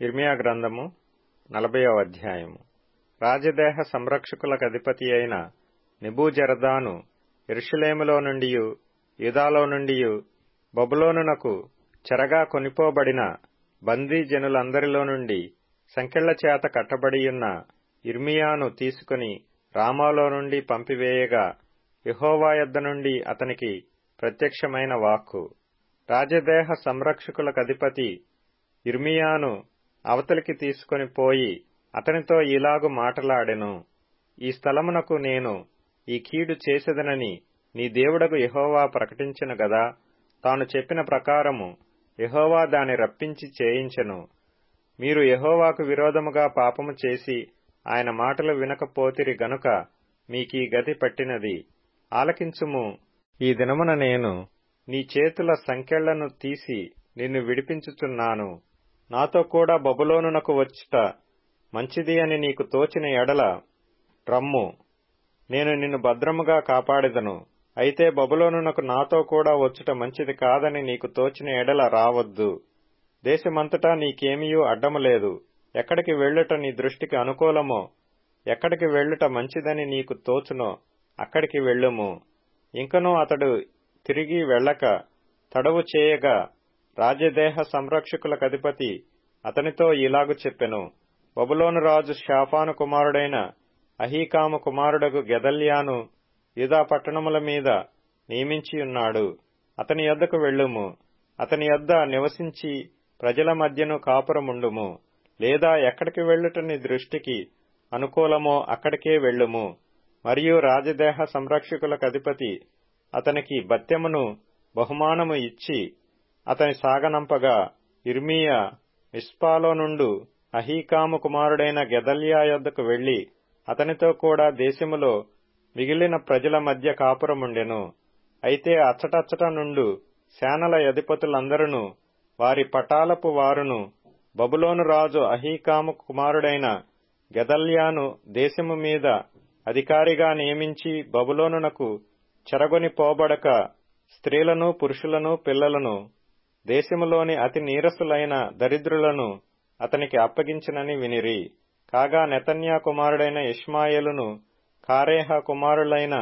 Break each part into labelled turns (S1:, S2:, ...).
S1: ఇర్మియా గ్రంథము నలభైవ అధ్యాయము రాజదేహ సంరక్షకులకు అధిపతి అయిన నెబూజరదాను ఎరుషులేములో నుండియు యూదాలో నుండియు బబులోనునకు చెరగా కొనిపోబడిన బందీ జనులందరిలో నుండి సంకెళ్ల చేత కట్టబడియున్న ఇర్మియాను తీసుకుని రామాలో నుండి పంపివేయగా యహోవా యొద్ద నుండి అతనికి ప్రత్యక్షమైన వాక్కు రాజదేహ సంరక్షకులకు అధిపతి ఇర్మియాను అవతలికి తీసుకొని పోయి అతనితో ఇలాగు మాటలాడెను ఈ స్థలమునకు నేను ఈ కీడు చేసేదనని నీ దేవుడకు యహోవా ప్రకటించెను గదా తాను చెప్పిన ప్రకారము యహోవా దాని రప్పించి చేయించెను మీరు యహోవాకు విరోధముగా పాపము చేసి ఆయన మాటలు వినకపోతిరి గనుక మీకీ గతి పట్టినది ఆలకించుము ఈ దినమున నేను నీ చేతుల సంకెళ్లను తీసి నిన్ను విడిపించుచున్నాను నాతో కూడా బబులోనునకు వచ్చుట మంచిది అని నీకు తోచిన ఎడల రమ్ము నేను నిన్ను భద్రముగా కాపాడెదను అయితే బబులోనునకు నాతో కూడా వచ్చుట మంచిది కాదని నీకు తోచిన ఎడల రావద్దు దేశమంతటా నీకేమీయూ అడ్డము లేదు ఎక్కడికి వెళ్ళుట నీ దృష్టికి అనుకూలమో ఎక్కడికి వెళ్ళుట మంచిదని నీకు తోచునో అక్కడికి వెళ్ళుము ఇంకనూ అతడు తిరిగి వెళ్ళక తడవు చేయగా రాజదేహ సంరక్షకులకు అధిపతి అతనితో ఇలాగు చెప్పెను బబులోను రాజు షాఫాను కుమారుడైన అహీకాము కుమారుడగు గెదల్యాను యుదా పట్టణముల మీద నియమించియున్నాడు అతని యొద్దకు వెళ్ళుము అతని యొద్ద నివసించి ప్రజల మధ్యను కాపురముండుము లేదా ఎక్కడికి వెళ్ళుట నీ దృష్టికి అనుకూలమో అక్కడికే వెళ్ళుము మరియు రాజదేహ సంరక్షకులకు అధిపతి అతనికి బత్యమును బహుమానము ఇచ్చి అతని సాగనంపగా ఇర్మియా మిస్పాలో నుండు అహీకాము కుమారుడైన గెదల్యా యొద్దకు వెళ్లి అతనితో కూడా దేశములో మిగిలిన ప్రజల మధ్య కాపురముండెను అయితే అచ్చటచ్చట నుండు సేనల అధిపతులందరూ వారి పటాలపు వారును బబులోను రాజు అహీకాము కుమారుడైన గెదల్యాను దేశము మీద అధికారిగా నియమించి బబులోనునకు చెరగొని పోబడక స్త్రీలను పురుషులను పిల్లలను దేశములోని అతి నీరసులైన దరిద్రులను అతనికి అప్పగించినని వినిరి కాగా నెతన్యా కుమారుడైన ఇష్మాయేలును కారేహ కుమారులైన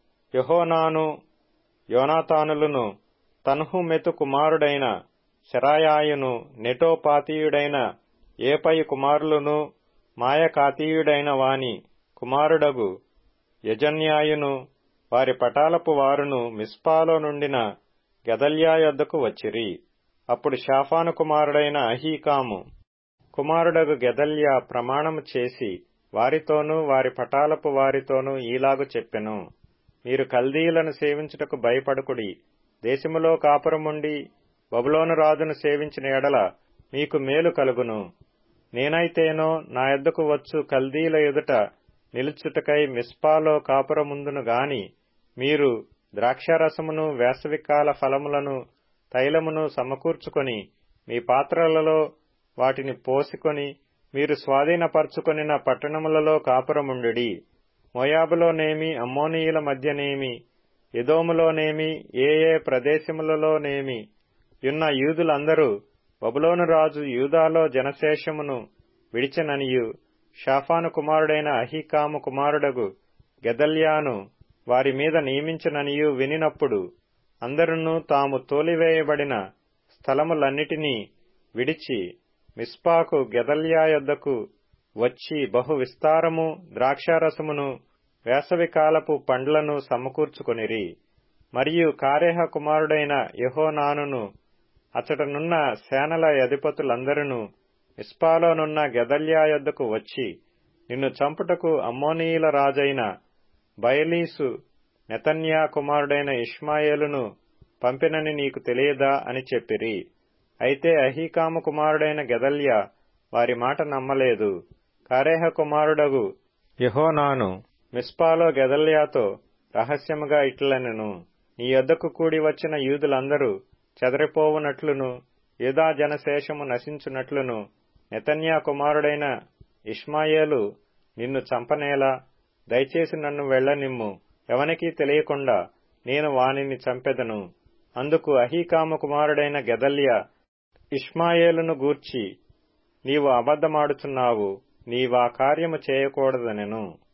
S1: యహోనాను యోనాతానులను తన్హుమెతు కుమారుడైన శరాయాయును నెటోపాతీయుడైన ఏపై కుమారులను మాయకాతీయుడైన వాని కుమారుడగు యజన్యాయును వారి పటాలపు వారును మిస్పాలో నుండిన గెదల్యా యొద్దకు వచ్చిరి అప్పుడు షాఫాను కుమారుడైన అహీకాము కుమారుడగు గెదల్యా ప్రమాణము చేసి వారితోనూ వారి పటాలపు వారితోనూ ఈలాగు చెప్పెను మీరు కల్దీయులను సేవించుటకు భయపడకుడి దేశములో కాపురముండి బబులోను రాజును సేవించిన ఎడల మీకు మేలు కలుగును నేనైతేనో నా ఎద్దకు వచ్చు కల్దీల ఎదుట నిలుచుటకై మిస్పాలో కాపురముందును గాని మీరు ద్రాక్షారసమును వేసవికాల ఫలములను తైలమును సమకూర్చుకొని మీ పాత్రలలో వాటిని పోసుకొని మీరు స్వాధీనపరచుకొనిన పట్టణములలో కాపురముండుడి మోయాబులోనేమి అమ్మోనీయుల మధ్యనేమి ఎదోములోనేమి ఏ ఏ ప్రదేశములలోనేమి యున్న యూదులందరూ బబులోను రాజు యూదాలో జనశేషమును విడిచెననియు షాఫాను కుమారుడైన అహీకాము కుమారుడగు గెదల్యాను వారి మీద నియమించననియు వినినప్పుడు అందరును తాము తోలివేయబడిన స్థలములన్నిటినీ విడిచి మిస్పాకు గెదల్యా యొద్దకు వచ్చి బహు విస్తారము ద్రాక్షారసమును వేసవికాలపు పండ్లను సమకూర్చుకొనిరి మరియు కారేహ కుమారుడైన యహోనానును అచటనున్న సేనల అధిపతులందరూ ఇస్పాలోనున్న గెదల్యా యొద్దకు వచ్చి నిన్ను చంపుటకు అమ్మోనీయుల రాజైన బయలీసు నెతన్యా కుమారుడైన ఇష్మాయేలును పంపినని నీకు తెలియదా అని చెప్పిరి అయితే అహీకాము కుమారుడైన గెదల్యా వారి మాట నమ్మలేదు కారేహ కుమారుడగు యహోనాను మిస్పాలో గెదల్యాతో రహస్యముగా ఇట్లనెను నీ యొద్దకు కూడి వచ్చిన యూదులందరూ చెదరిపోవునట్లును యూదా జనశేషము నశించునట్లును నెతన్యా కుమారుడైన ఇష్మాయేలు నిన్ను చంపనేలా దయచేసి నన్ను వెళ్లనిమ్ము ఎవనికీ తెలియకుండా నేను వానిని చంపెదను అందుకు అహీకాము కుమారుడైన గెదల్యా ఇష్మాయేలును గూర్చి నీవు అబద్ధమాడుచున్నావు నీవా కార్యము చేయకూడదనెను